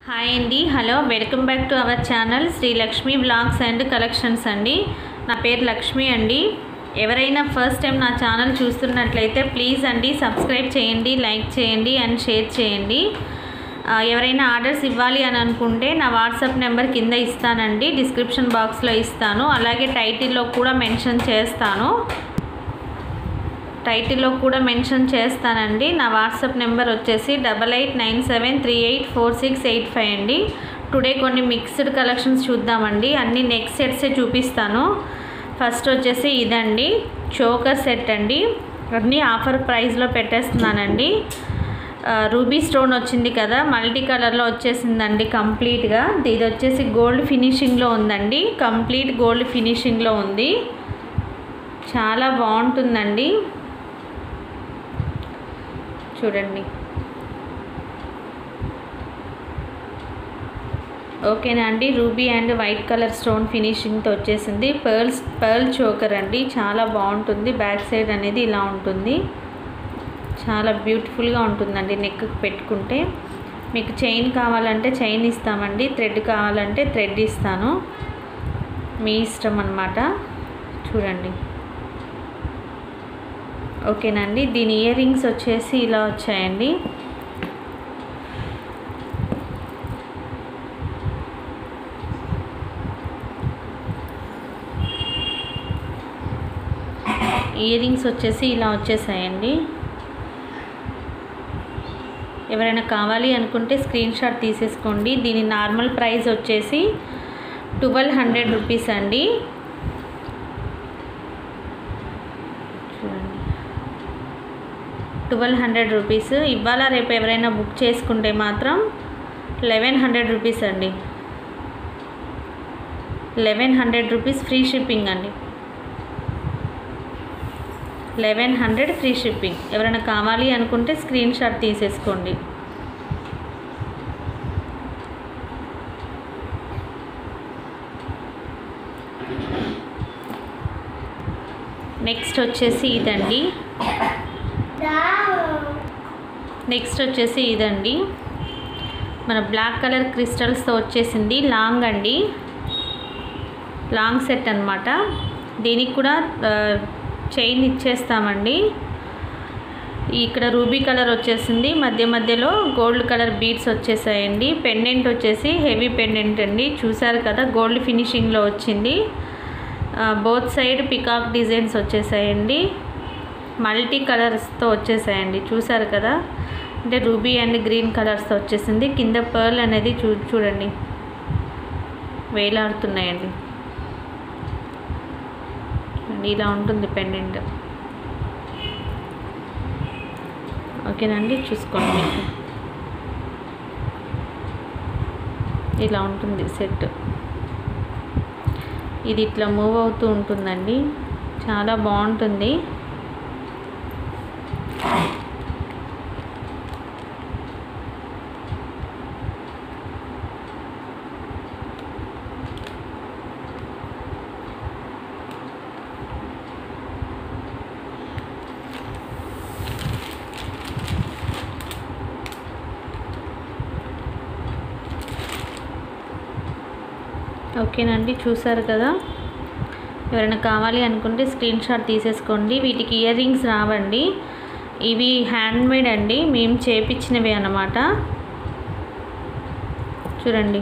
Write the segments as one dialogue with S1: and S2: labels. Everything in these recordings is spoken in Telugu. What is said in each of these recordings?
S1: హాయ్ అండి hello welcome back to our channel Sri Lakshmi blogs and collections అండి నా పేరు లక్ష్మి అండి ఎవరైనా ఫస్ట్ టైం నా ఛానల్ చూస్తున్నట్లయితే ప్లీజ్ అండి సబ్స్క్రైబ్ చేయండి లైక్ చేయండి అండ్ షేర్ చేయండి ఆ, ఎవరైనా ఆర్డర్స్ ఇవ్వాలి అని అనుకుంటే నా వాట్సాప్ నెంబర్ కింద ఇస్తానండి డిస్క్రిప్షన్ బాక్స్లో ఇస్తాను అలాగే టైటిల్లో కూడా మెన్షన్ చేస్తాను టైటిల్లో కూడా మెన్షన్ చేస్తానండి నా వాట్సాప్ నెంబర్ వచ్చేసి double eight nine seven three eight four six eight five అండి టుడే కొన్ని మిక్స్డ్ కలెక్షన్స్ చూద్దామండి అన్ని నెక్ సెట్సే చూపిస్తాను ఫస్ట్ వచ్చేసి ఇదండి చోకర్ సెట్ అండి అన్నీ ఆఫర్ ప్రైస్లో పెట్టేస్తున్నానండి ఆ, రూబీ స్టోన్ వచ్చింది కదా మల్టీ కలర్లో వచ్చేసిందండి కంప్లీట్గా ఇది వచ్చేసి గోల్డ్ ఫినిషింగ్లో ఉందండి కంప్లీట్ గోల్డ్ ఫినిషింగ్లో ఉంది చాలా బాగుంటుందండి చూడండి ఓకేనా అండి ruby and white colour stone ఫినిషింగ్తో వచ్చేసింది పర్ల్స్ పర్ల్ చోకర్ అండి చాలా బాగుంటుంది బ్యాక్ సైడ్ అనేది ఇలా ఉంటుంది చాలా బ్యూటిఫుల్గా ఉంటుందండి నెక్ పెట్టుకుంటే మీకు చైన్ కావాలంటే చైన్ ఇస్తామండి థ్రెడ్ కావాలంటే థ్రెడ్ ఇస్తాను మీ ఇష్టం అన్నమాట చూడండి ఓకేనండి దీని ఇయర్ రింగ్స్ వచ్చేసి ఇలా వచ్చాయండి ఇయర్ రింగ్స్ వచ్చేసి ఇలా వచ్చేసాయండి ఎవరైనా కావాలి అనుకుంటే స్క్రీన్ షాట్ తీసేసుకోండి దీని నార్మల్ ప్రైస్ వచ్చేసి ట్వెల్వ్ హండ్రెడ్ రూపీస్ అండి చూడండి ట్వెల్వ్ హండ్రెడ్ రూపీస్ ఇవాళ రేపు ఎవరైనా బుక్ చేసుకుంటే మాత్రం లెవెన్ హండ్రెడ్ రూపీస్ అండి eleven hundred rupees free shipping అండి లెవెన్ హండ్రెడ్ ఫ్రీ షిప్పింగ్ ఎవరైనా కావాలి అనుకుంటే స్క్రీన్ షాట్ తీసేసుకోండి నెక్స్ట్ వచ్చేసి ఇదండి నెక్స్ట్ వచ్చేసి ఇదండి మన బ్లాక్ కలర్ క్రిస్టల్స్తో వచ్చేసింది లాంగ్ అండి లాంగ్ సెట్ అనమాట దీనికి కూడా ఆ, చైన్ ఇచ్చేస్తామండి ఇక్కడ రూబీ కలర్ వచ్చేసింది మధ్య మధ్యలో గోల్డ్ కలర్ బీడ్స్ వచ్చేసాయండి పెండెంట్ వచ్చేసి హెవీ పెండెంట్ అండి చూసారు కదా గోల్డ్ ఫినిషింగ్లో వచ్చింది బోత్ సైడ్ పికాక్ డిజైన్స్ వచ్చేసాయండి మల్టీ కలర్స్తో వచ్చేసాయండి చూసారు కదా అంటే రూబీ అండ్ గ్రీన్ కలర్స్తో వచ్చేసింది కింద పర్ల్ అనేది చూ చూడండి వేలాడుతున్నాయండి చూడండి ఇలా ఉంటుంది పెండెంట్ ఓకేనండి చూసుకోండి మీకు ఇలా ఉంటుంది సెట్ ఇది ఇట్లా మూవ్ అవుతూ ఉంటుందండి చాలా బాగుంటుంది ఓకేనండి చూసారు కదా ఎవరైనా కావాలి అనుకుంటే స్క్రీన్ షాట్ తీసేసుకోండి వీటికి ఇయర్ రింగ్స్ రావండి ఇవి హ్యాండ్ మేడ్ అండి మేము చేపించినవి అన్నమాట చూడండి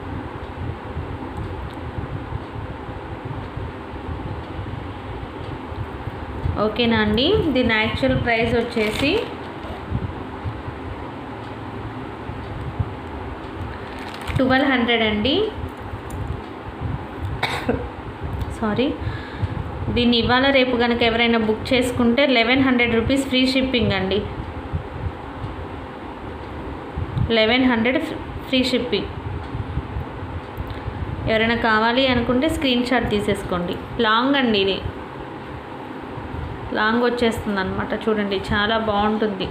S1: ఓకేనా అండి దీని యాక్చువల్ ప్రైస్ వచ్చేసి ట్వెల్వ్ హండ్రెడ్ అండి సారీ దీన్ని ఇవాళ రేపు కనుక ఎవరైనా బుక్ చేసుకుంటే eleven hundred rupees free shipping అండి లెవెన్ హండ్రెడ్ ఫ్రీ షిప్పింగ్ ఎవరైనా కావాలి అనుకుంటే స్క్రీన్ షాట్ తీసేసుకోండి లాంగ్ అండి ఇది లాంగ్ వచ్చేస్తుంది అనమాట చూడండి చాలా బాగుంటుంది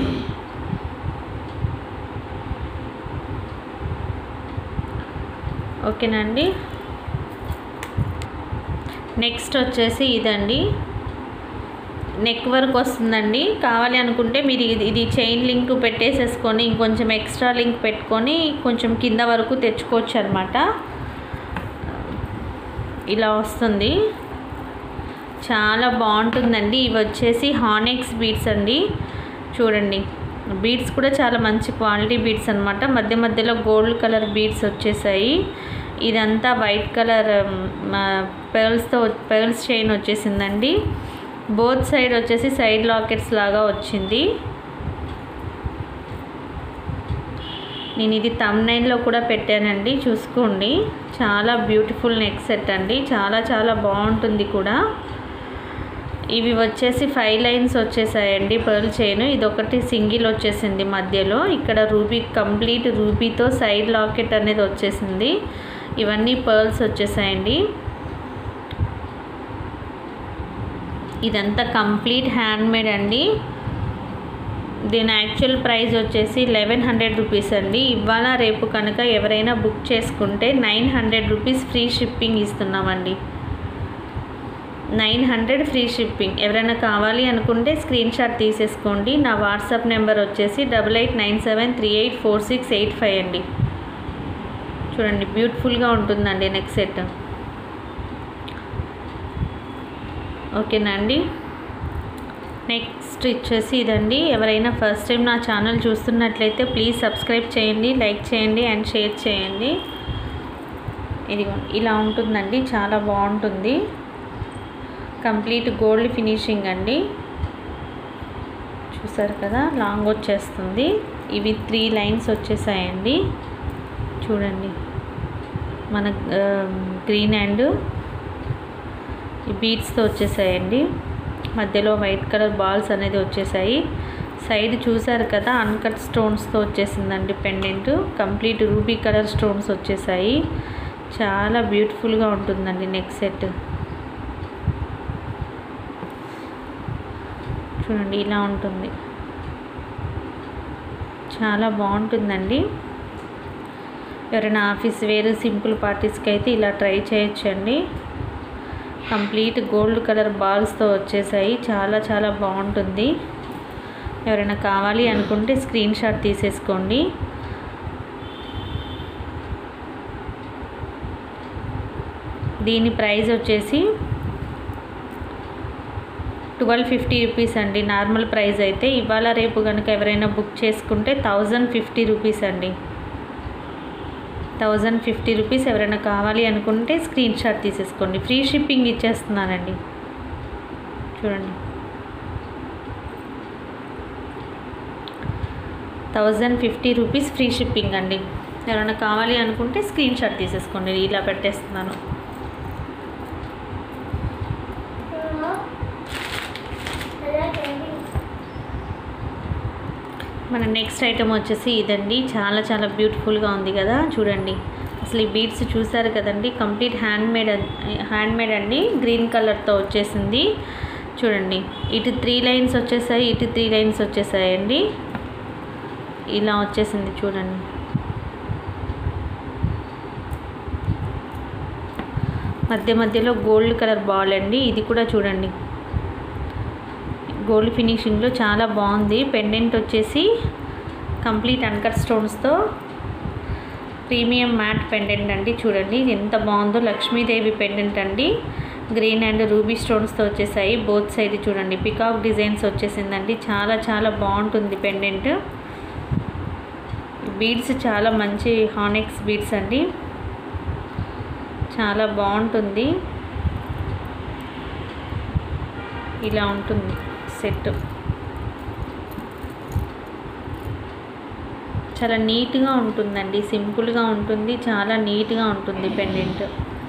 S1: ఓకేనండి నెక్స్ట్ వచ్చేసి ఇదండి నెక్ వర్క్ వస్తుందండి కావాలి అనుకుంటే మీరు ఇది ఇది చైన్ లింక్ పెట్టేసేసుకొని ఇంకొంచెం ఎక్స్ట్రా లింక్ పెట్టుకొని కొంచెం కింద వరకు తెచ్చుకోవచ్చు అనమాట ఇలా వస్తుంది చాలా బాగుంటుందండి ఇవి వచ్చేసి హానెక్స్ బీడ్స్ అండి చూడండి బీడ్స్ కూడా చాలా మంచి క్వాలిటీ బీడ్స్ అనమాట మధ్య మధ్యలో గోల్డ్ కలర్ బీడ్స్ వచ్చేసాయి ఇదంతా వైట్ కలర్ పెరల్స్తో పెరల్స్ చైన్ వచ్చేసిందండి బోత్ సైడ్ వచ్చేసి సైడ్ లాకెట్స్ లాగా వచ్చింది నేను ఇది తమ్నైన్లో కూడా పెట్టానండి చూసుకోండి చాలా బ్యూటిఫుల్ నెక్ సెట్ అండి చాలా చాలా బాగుంటుంది కూడా ఇవి వచ్చేసి ఫైవ్ లైన్స్ వచ్చేసాయండి పర్ల్ చైన్ ఇది ఒకటి సింగిల్ వచ్చేసింది మధ్యలో ఇక్కడ రూబీ కంప్లీట్ రూబీతో సైడ్ లాకెట్ అనేది వచ్చేసింది ఇవన్నీ పర్ల్స్ వచ్చేసాయండి ఇదంతా కంప్లీట్ హ్యాండ్మేడ్ అండి దీని యాక్చువల్ ప్రైస్ వచ్చేసి లెవెన్ హండ్రెడ్ రూపీస్ అండి ఇవాళ రేపు కనుక ఎవరైనా బుక్ చేసుకుంటే nine hundred rupees free shipping ఇస్తున్నామండి నైన్ హండ్రెడ్ ఫ్రీ షిప్పింగ్ ఎవరైనా కావాలి అనుకుంటే స్క్రీన్ షాట్ తీసేసుకోండి నా వాట్సాప్ నెంబర్ వచ్చేసి double eight nine seven three eight four six eight five అండి చూడండి బ్యూటిఫుల్గా ఉంటుందండి నెక్స్ట్ సెట్ ఓకేనా అండి నెక్స్ట్ వచ్చేసి ఇదండి ఎవరైనా ఫస్ట్ టైం నా ఛానల్ చూస్తున్నట్లయితే ప్లీజ్ సబ్స్క్రైబ్ చేయండి లైక్ చేయండి అండ్ షేర్ చేయండి ఇది ఇలా ఉంటుందండి చాలా బాగుంటుంది కంప్లీట్ గోల్డ్ ఫినిషింగ్ అండి చూసారు కదా లాంగ్ వచ్చేస్తుంది ఇవి త్రీ లైన్స్ వచ్చేసాయండి చూడండి మన గ్రీన్ అండ్ ఈ బీడ్స్తో వచ్చేసాయండి మధ్యలో వైట్ కలర్ బాల్స్ అనేది వచ్చేసాయి సైడ్ చూసారు కదా అన్కట్ స్టోన్స్తో వచ్చేసిందండి pendant complete ruby colour stones వచ్చేసాయి చాలా బ్యూటిఫుల్గా ఉంటుందండి నెక్ సెట్ చూడండి ఇలా ఉంటుంది చాలా బాగుంటుందండి ఎవరైనా ఆఫీస్ వేరు సింపుల్ పార్టీస్కి అయితే ఇలా ట్రై చేయొచ్చండి కంప్లీట్ గోల్డ్ కలర్ బాల్స్తో వచ్చేసాయి చాలా చాలా బాగుంటుంది ఎవరైనా కావాలి అనుకుంటే స్క్రీన్ షాట్ తీసేసుకోండి దీని ప్రైస్ వచ్చేసి ట్వెల్వ్ ఫిఫ్టీ రూపీస్ అండి నార్మల్ ప్రైస్ అయితే ఇవాళ రేపు కనుక ఎవరైనా బుక్ చేసుకుంటే థౌజండ్ ఫిఫ్టీ రూపీస్ అండి థౌజండ్ ఫిఫ్టీ రూపీస్ ఎవరైనా కావాలి అనుకుంటే స్క్రీన్ షాట్ తీసేసుకోండి ఫ్రీ షిప్పింగ్ ఇచ్చేస్తున్నానండి చూడండి thousand fifty rupees free shipping అండి ఎవరైనా కావాలి అనుకుంటే స్క్రీన్ షాట్ తీసేసుకోండి ఇలా పెట్టేస్తున్నాను మన నెక్స్ట్ ఐటమ్ వచ్చేసి ఇదండి చాలా చాలా బ్యూటిఫుల్గా ఉంది కదా చూడండి అసలు ఈ బీడ్స్ చూసారు కదండి కంప్లీట్ హ్యాండ్మేడ్ హ్యాండ్మేడ్ అండి గ్రీన్ కలర్తో వచ్చేసింది చూడండి ఇటు త్రీ లైన్స్ వచ్చేసాయి ఇటు త్రీ లైన్స్ వచ్చేసాయండి ఇలా వచ్చేసింది చూడండి మధ్య మధ్యలో గోల్డ్ కలర్ బాల్ అండి ఇది కూడా చూడండి గోల్డ్ ఫినిషింగ్లో చాలా బాగుంది పెండెంట్ వచ్చేసి కంప్లీట్ అన్కట్ స్టోన్స్తో ప్రీమియం మ్యాట్ పెండెంట్ అండి చూడండి ఇది ఎంత బాగుందో లక్ష్మీదేవి పెండెంట్ అండి గ్రీన్ అండ్ రూబీ స్టోన్స్తో వచ్చేసాయి బోత్ సైడ్ చూడండి పికాక్ డిజైన్స్ వచ్చేసిందండి చాలా చాలా బాగుంటుంది పెండెంట్ బీడ్స్ చాలా మంచి హానెక్స్ బీడ్స్ అండి చాలా బాగుంటుంది ఇలా ఉంటుంది సెట్ చాలా నీట్గా ఉంటుందండి సింపుల్గా ఉంటుంది చాలా నీట్గా ఉంటుంది పెండెంట్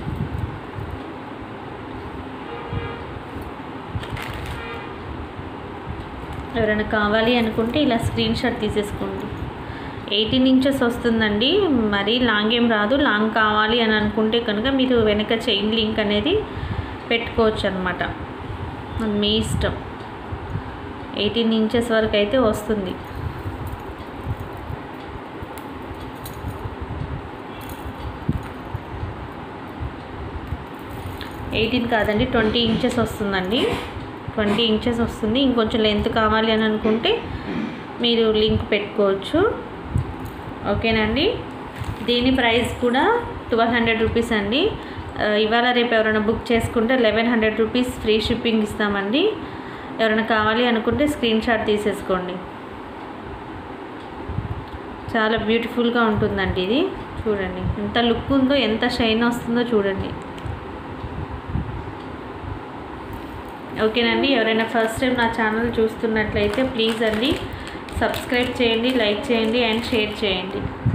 S1: ఎవరైనా కావాలి అనుకుంటే ఇలా స్క్రీన్ షాట్ తీసేసుకోండి ఎయిటీన్ ఇంచెస్ వస్తుందండి మరీ లాంగ్ ఏం రాదు లాంగ్ కావాలి అని అనుకుంటే కనుక మీరు వెనక చైన్ లింక్ అనేది పెట్టుకోవచ్చు అనమాట అది మీ ఇష్టం ఎయిటీన్ ఇంచెస్ వరకు అయితే వస్తుంది ఎయిటీన్ కాదండి ట్వంటీ ఇంచెస్ వస్తుందండి ట్వంటీ ఇంచెస్ వస్తుంది ఇంకొంచెం లెంత్ కావాలి అని అనుకుంటే మీరు లింక్ పెట్టుకోవచ్చు ఓకేనండి దీని ప్రైస్ కూడా ట్వెల్వ్ హండ్రెడ్ రూపీస్ అండి ఆ, ఇవాళ రేపు ఎవరైనా బుక్ చేసుకుంటే eleven hundred rupees free shipping ఇస్తామండి ఎవరైనా కావాలి అనుకుంటే స్క్రీన్ షాట్ తీసేసుకోండి చాలా బ్యూటిఫుల్గా ఉంటుందండి ఇది చూడండి ఎంత లుక్ ఉందో ఎంత షైన్ వస్తుందో చూడండి ఓకేనండి ఎవరైనా ఫస్ట్ టైం నా ఛానల్ చూస్తున్నట్లయితే ప్లీజ్ అండి సబ్స్క్రైబ్ చేయండి లైక్ చేయండి అండ్ షేర్ చేయండి